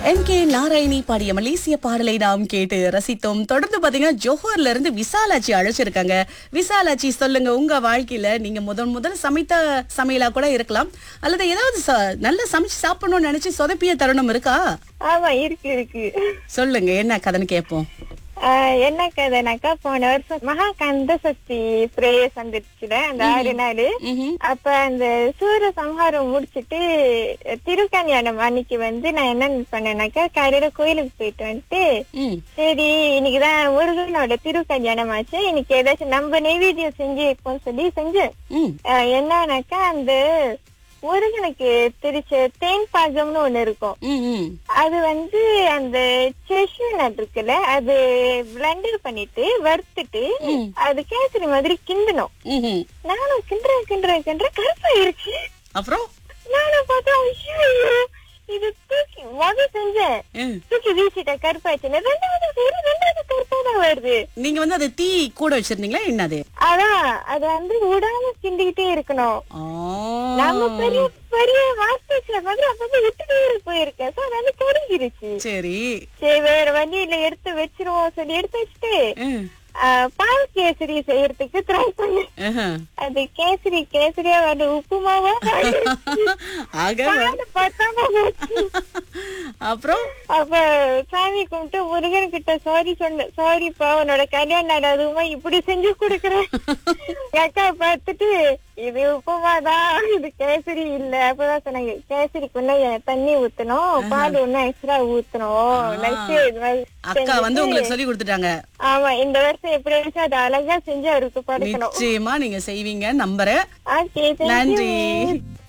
N K Narayani பாடிய மலேசிய பாடலை நாம் கேட்டு ரசித்தோம் தொடர்ந்து பாத்தீங்கன்னா ஜோஹர்ல இருந்து விசாலாச்சி அழைச்சிருக்காங்க விசாலாச்சி சொல்லுங்க உங்க வாழ்க்கையில நீங்க முதன் முதல் சமைத்த சமையலா கூட இருக்கலாம் அல்லது ஏதாவது ச- நல்லா சமைச்சு சாப்பிடணும்னு நினைச்சு சொதப்பிய தருணம் இருக்கா ஆமா இருக்கு இருக்கு சொல்லுங்க என்ன கதைன்னு கேட்போம் ஆஹ் என்ன கதைனாக்கா போன வருஷம் மகா கந்த சக்தி பிரேயர்ஸ் வந்துருச்சுல அந்த ஆறு நாள் ம்ஹும். அப்ப அந்த சூர சம்ஹாரம் முடிச்சிட்டு திருக்கல்யாணம் அன்னைக்கு வந்து நான் என்ன பண்ணேனாக்கா காலையில கோயிலுக்கு போயிட்டு வந்துட்டு ம் சரி இன்னைக்குதான் முருகனோட திருக்கல்யாணம் ஆச்சு இன்னைக்கு ஏதாச்சும் நம்ம நெய்வேத்தியம் செஞ்சு வைப்போம் சொல்லி செஞ்சேன் ம் ஆஹ் என்னன்னாக்கா அந்த முருகனுக்கு தெரிச்ச தேன் பாகம்னு ஒண்ணு இருக்கும் ம் ம் அது வந்து அந்த செஷு நட் இருக்குல்ல அது பிளண்டர் பண்ணிட்டு வறுத்துட்டு ம். அது கேசரி மாதிரி கிண்டணும் ம்ஹும். நானும் கிண்டுறேன் கிண்டுறேன் கிண்டுறேன் கருப்பாயிருச்சு அப்புறம் நானும் பார்த்தா ஐயோ இது தூக்கி முத செஞ்சேன் ம். தூக்கி வீசிட்டேன் கருப்பாயிடுச்சு ரெண்டாவது சரி ரெண்டாவது கருப்பா தான் வருது நீங்க வந்து அதை தீ கூட வச்சிருந்தீங்களா என்னது அதான் அது வந்து விடாம கிண்டிக்கிட்டே இருக்கணும் ஆ. நம்ம பெரிய பெரிய வாஸ்து மாதிரி அப்பப்ப விட்டுட்டே போயிருக்கேன் சோ அது வந்து கருகிருச்சு சரி சரி வேற வண்டியில எடுத்து வச்சிருவோம் சொல்லி எடுத்து வச்சுட்டு ம். ஆஹ், பால் கேசரி செய்யறதுக்கு ட்ரை பண்ணேன் ஆஹா. அது கேசரி கேசரியா வந்து உப்புமாவா ஆக பால் பத்தாம போச்சு. அப்புறம் அப்ப சாமி கும்பிட்டு முருகன் கிட்ட சாரி சொன்ன சாரிப்பா உன்னோட கல்யாண நாள் அதுவுமா இப்படி செஞ்சு கொடுக்குறேன் எங்க அக்கா பார்த்துட்டு இது உப்புமாதான் இது கேசரி இல்ல அப்பதான் சொன்னாங்க கேசரிக்குள்ள தண்ணி ஊத்தணும் பால் ஒன்னும் எக்ஸ்ட்ரா ஊத்தணும் நெக்ஸ்ட் இது மாதிரி அக்கா வந்து செஞ்சுட்டு, உங்களுக்கு சொல்லி கொடுத்துட்டாங்க ஆமா இந்த வருஷம் எப்படி இருந்துச்சு அதை அழகா செஞ்சு அவருக்கு படைக்கணும் நிச்சயமா நீங்க செய்வீங்க நம்புறேன் ஓகே நன்றி